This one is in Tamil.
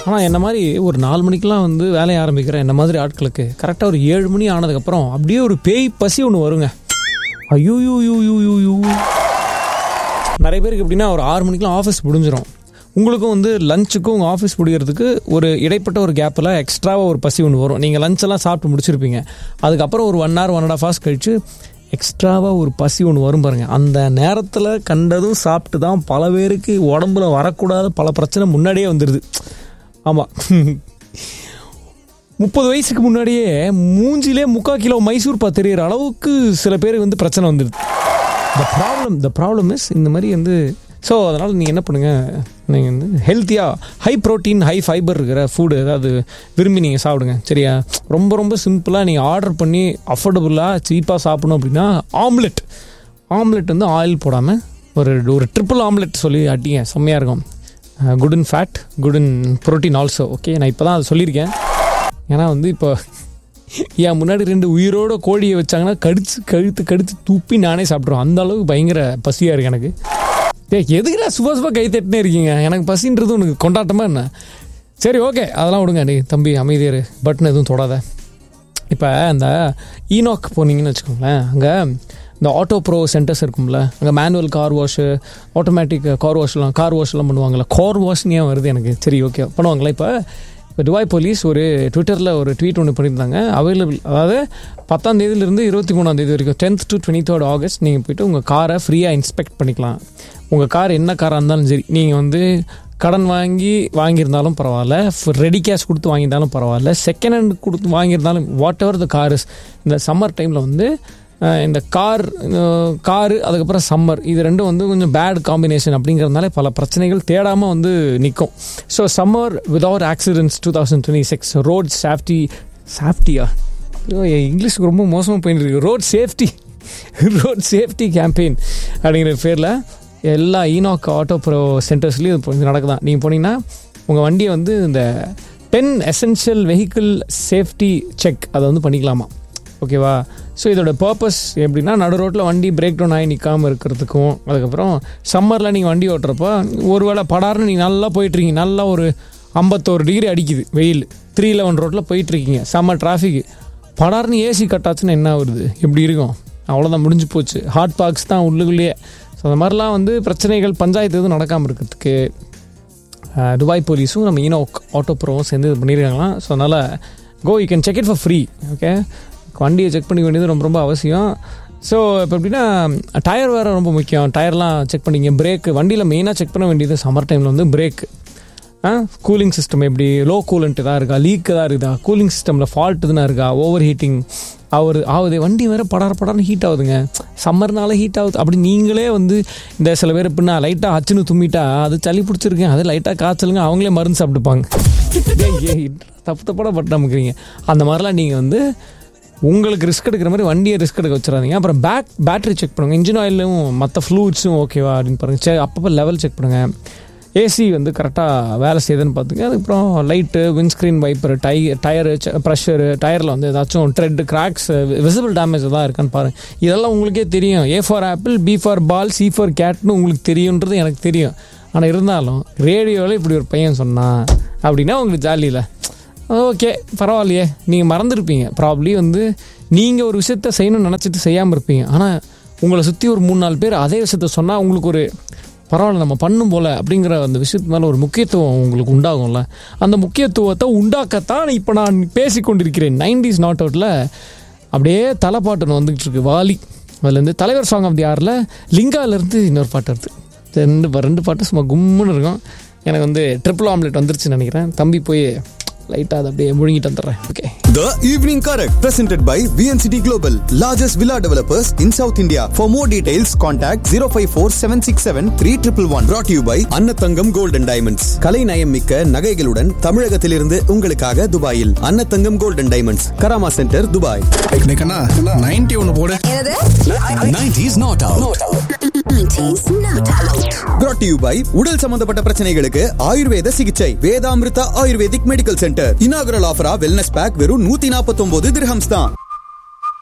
ஆனால் என்ன மாதிரி ஒரு நாலு மணிக்கெலாம் வந்து வேலையை ஆரம்பிக்கிற என்ன மாதிரி ஆட்களுக்கு கரெக்டாக ஒரு ஏழு மணி ஆனதுக்கப்புறம் அப்படியே ஒரு பேய் பசி ஒன்று வருங்க ஐயோ யூ யூ யூ யூ யூ நிறைய பேருக்கு எப்படின்னா ஒரு ஆறு மணிக்கெலாம் ஆஃபீஸ் முடிஞ்சிடும் உங்களுக்கும் வந்து லஞ்சுக்கும் உங்கள் ஆஃபீஸ் முடிகிறதுக்கு ஒரு இடைப்பட்ட ஒரு கேப்பில் எக்ஸ்ட்ராவாக ஒரு பசி ஒன்று வரும் நீங்கள் லஞ்செல்லாம் சாப்பிட்டு முடிச்சிருப்பீங்க அதுக்கப்புறம் ஒரு one hour one and half hours கழிச்சு எக்ஸ்ட்ராவாக ஒரு பசி ஒன்று வரும் பாருங்க அந்த நேரத்தில் கண்டதும் சாப்பிட்டு தான் பல பேருக்கு உடம்புல வரக்கூடாத பல பிரச்சனை முன்னாடியே வந்துடுது ஆமாம் முப்பது வயசுக்கு முன்னாடியே மூஞ்சிலே முக்கால் கிலோ மைசூர் பா தெரியிற அளவுக்கு சில பேருக்கு வந்து பிரச்சனை வந்துடுது the problem the problem is இந்த மாதிரி வந்து ஸோ அதனால் நீங்கள் என்ன பண்ணுங்கள் நீங்கள் வந்து ஹெல்த்தியாக ஹை ப்ரோட்டீன் ஹை ஃபைபர் இருக்கிற ஃபுட் ஏதாவது விரும்பி நீங்கள் சாப்பிடுங்க சரியா ரொம்ப ரொம்ப சிம்பிளாக நீங்கள் ஆர்டர் பண்ணி அஃபோர்டபுளாக சீப்பாக சாப்பிடணும் அப்படின்னா ஆம்லெட் ஆம்லெட் வந்து ஆயில் போடாமல் ஒரு ஒரு ட்ரிபிள் ஆம்லெட் சொல்லி அட்டிங்க செம்மையாக இருக்கும் good in fat good in protein also okay நான் இப்போ தான் அதை சொல்லியிருக்கேன் ஏன்னா வந்து இப்போ என் முன்னாடி ரெண்டு உயிரோட கோழியை வச்சாங்கன்னா கடிச்சு கழுத்து கடிச்சு துப்பி நானே சாப்பிட்ருவேன் அந்த அளவுக்கு பயங்கர பசியாக இருக்கு எனக்கு ஏ எதுக்குடா சுபா சுபா கை தட்டுனே இருக்கீங்க எனக்கு பசின்றது உனக்கு கொண்டாட்டமா என்ன சரி ஓகே அதெல்லாம் விடுங்க நீ தம்பி அமைதியாரு பட்டன் எதுவும் தொடாத இப்போ இந்த ஈனாக் போனீங்கன்னு வச்சுக்கோங்களேன் அங்கே இந்த ஆட்டோ ப்ரோ சென்டர்ஸ் இருக்கும்ல அங்கே manual car wash automatic car வாஷ்லாம் கார் வாஷ்லாம் பண்ணுவாங்கள்ல கார் வாஷ்னு ஏன் வருது எனக்கு சரி ஓகே பண்ணுவாங்களா இப்போ இப்போ துபாய் போலீஸ் ஒரு ட்விட்டரில் ஒரு ட்வீட் ஒன்று பண்ணியிருந்தாங்க அவைலபிள் அதாவது பத்தாம் தேதியிலிருந்து இருபத்தி மூணாம் தேதி வரைக்கும் tenth to twenty third August நீங்கள் போயிட்டு உங்கள் காரை ஃப்ரீயாக இன்ஸ்பெக்ட் பண்ணிக்கலாம் உங்கள் கார் என்ன காராக இருந்தாலும் சரி நீங்கள் வந்து கடன் வாங்கி வாங்கியிருந்தாலும் பரவாயில்ல ரெடி கேஷ் கொடுத்து வாங்கியிருந்தாலும் பரவாயில்ல செகண்ட் ஹேண்ட் கொடுத்து வாங்கியிருந்தாலும் வாட் எவர் த கார் இந்த சம்மர் டைமில் வந்து அஹ், இந்த கார் காரு அதுக்கப்புறம் சம்மர் இது ரெண்டும் வந்து கொஞ்சம் பேட் காம்பினேஷன் அப்படிங்கிறதுனால பல பிரச்சனைகள் தேடாமல் வந்து நிற்கும் so summer without accidents two thousand twenty six road safety சேஃப்டியா இங்கிலீஷ்க்கு ரொம்ப மோசமாக போயிட்டு இருக்கு road safety road safety campaign அப்படிங்கிற பேரில் எல்லா ஈனாக் ஆட்டோ ப்ரோ சென்டர்ஸ்லையும் இது இப்போ நடக்குதான் நீங்கள் போனீங்கன்னா உங்கள் வண்டியை வந்து இந்த ten essential vehicle safety check அதை வந்து பண்ணிக்கலாமா ஓகேவா ஸோ இதோட பர்பஸ் எப்படின்னா நடு ரோட்டில் வண்டி பிரேக் டவுன் ஆகி நிற்காமல் இருக்கிறதுக்கும் அதுக்கப்புறம் சம்மரில் நீங்கள் வண்டி ஓட்டுறப்போ ஒருவேளை படார்னு நீங்கள் நல்லா போயிட்டுருக்கீங்க நல்லா ஒரு ஐம்பத்தோரு டிகிரி அடிக்குது வெயில் த்ரீ லெவன் ரோட்டில் போயிட்டுருக்கீங்க செம்ம டிராஃபிக் படார்னு ஏசி கட்டாச்சுன்னா என்ன வருது எப்படி இருக்கும் அவ்வளோதான் முடிஞ்சு போச்சு ஹாட் பாக்ஸ் தான் உள்ளுக்குள்ளேயே ஸோ அந்த மாதிரிலாம் வந்து பிரச்சனைகள் பஞ்சாயத்து எதுவும் நடக்காமல் இருக்கிறதுக்கு அஹ், துபாய் போலீஸும் நம்ம ஈனோ ஆட்டோ ப்ரோவும் சேர்ந்து இது பண்ணியிருக்காங்களாம் ஸோ அதனால் go you can check it for free okay வண்டியை செக் பண்ணிக்க வேண்டியது ரொம்ப ரொம்ப அவசியம் ஸோ இப்போ எப்படின்னா டயர் வேறு ரொம்ப முக்கியம் டயர்லாம் செக் பண்ணிங்க பிரேக் வண்டியில் மெயினாக செக் பண்ண வேண்டியது சம்மர் டைமில் வந்து பிரேக் கூலிங் சிஸ்டம் எப்படி லோ கூலண்ட் தான் இருக்கா லீக் தான் இருக்குதா கூலிங் சிஸ்டமில் ஃபால்ட் தான் இருக்கா ஓவர் ஹீட்டிங் ஆகுது ஆகுது வண்டி வேறு படார படார்னு ஹீட் ஆகுதுங்க சம்மர்னால ஹீட் ஆகுது அப்படி நீங்களே வந்து இந்த சில பேர் எப்படின்னா லைட்டாக அச்சுன்னு தும்மிட்டா அது சளி பிடிச்சிருக்கேன் அது லைட்டாக காய்ச்சலுங்க அவங்களே மருந்து சாப்பிட்டுப்பாங்க ஏய், ஏய், தப்பு தப்பாக பட்டு நமக்குறீங்க அந்த மாதிரிலாம் நீங்கள் வந்து உங்களுக்கு ரிஸ்க் எடுக்கிற மாதிரி வண்டியை ரிஸ்க் எடுக்க வச்சிடாதீங்க அப்புறம் பேக் பேட்டரி செக் பண்ணுங்க இன்ஜின் ஆயிலும் மற்ற ஃப்ளூட்ஸும் ஓகேவா அப்படின்னு பாருங்க செக் அப்பப்போ லெவல் செக் பண்ணுங்க ஏசி வந்து கரெக்டாக வேலை செய்யுதுன்னு பார்த்துங்க அதுக்கப்புறம் லைட்டு விண்ட்ஸ்க்ரீன் வைப்பர் டை டயரு ப்ரெஷரு டயரில் வந்து ஏதாச்சும் ட்ரெட் கிராக்ஸ் விசிபிள் டேமேஜ் எதாவது இருக்கான்னு பாருங்கள் இதெல்லாம் உங்களுக்கே தெரியும் A for apple B for ball C for கேட்னு உங்களுக்கு தெரியுன்றது எனக்கு தெரியும் ஆனால் இருந்தாலும் ரேடியோவில் இப்படி ஒரு பையன் சொன்னான் அப்படின்னா உங்களுக்கு ஜாலி இல்லை ஓகே பரவாயில்லையே நீங்கள் மறந்துருப்பீங்க ப்ராப்ளி வந்து நீங்கள் ஒரு விஷயத்த செய்யணும்னு நினச்சிட்டு செய்யாமல் இருப்பீங்க ஆனால் உங்களை சுற்றி ஒரு மூணு நாலு பேர் அதே விஷயத்த சொன்னால் உங்களுக்கு ஒரு பரவாயில்ல நம்ம பண்ணும் போல அப்படிங்கிற அந்த விஷயத்து மேலே ஒரு முக்கியத்துவம் உங்களுக்கு உண்டாகும்ல அந்த முக்கியத்துவத்தை உண்டாக்கத்தான் இப்போ நான் பேசி கொண்டிருக்கிறேன் நைன்டிஸ் நாட் அவுட்டில் அப்படியே தலைப்பாட்டு ஒன்று வந்துகிட்டு இருக்கு வாலி அதுலேருந்து தலைவர் சாங் ஆஃப் தி ஆரில் லிங்காலேருந்து இன்னொரு பாட்டு வருது ரெண்டு பா- ரெண்டு பாட்டு சும்மா கும்முன்னு இருக்கும் எனக்கு வந்து ட்ரிபிள் ஆம்லெட் வந்துருச்சுன்னு நினைக்கிறேன் தம்பி போய் லைட்டாக அதை அப்படியே முழுங்கிட்டு வந்துடுறேன் okay The Evening Correct, presented by VNCT Global, largest villa developers in South India. For more details, contact 054 767 3111. Brought to you by Annathangam Gold and Diamonds. கலை நயம் மிக்க நகைகளுடன் தமிழகத்திலிருந்து உங்களுக்காக துபாயில் Annathangam Gold and Diamonds, Karama centre Dubai டேய் கண்ணா 90 ஒன்று போடு என்னது 90s not out. 90s not out. brought to you by உடல் சம்பந்தப்பட்ட பிரச்சனைகளுக்கு ஆயுர்வேத சிகிச்சை Vedamrutha ayurvedic medical centre inaugural ஆஃபரா வெல்னஸ் பேக் வெறும் நூத்தி நாற்பத்தி ஒன்பது திரஹம்ஸ் தான்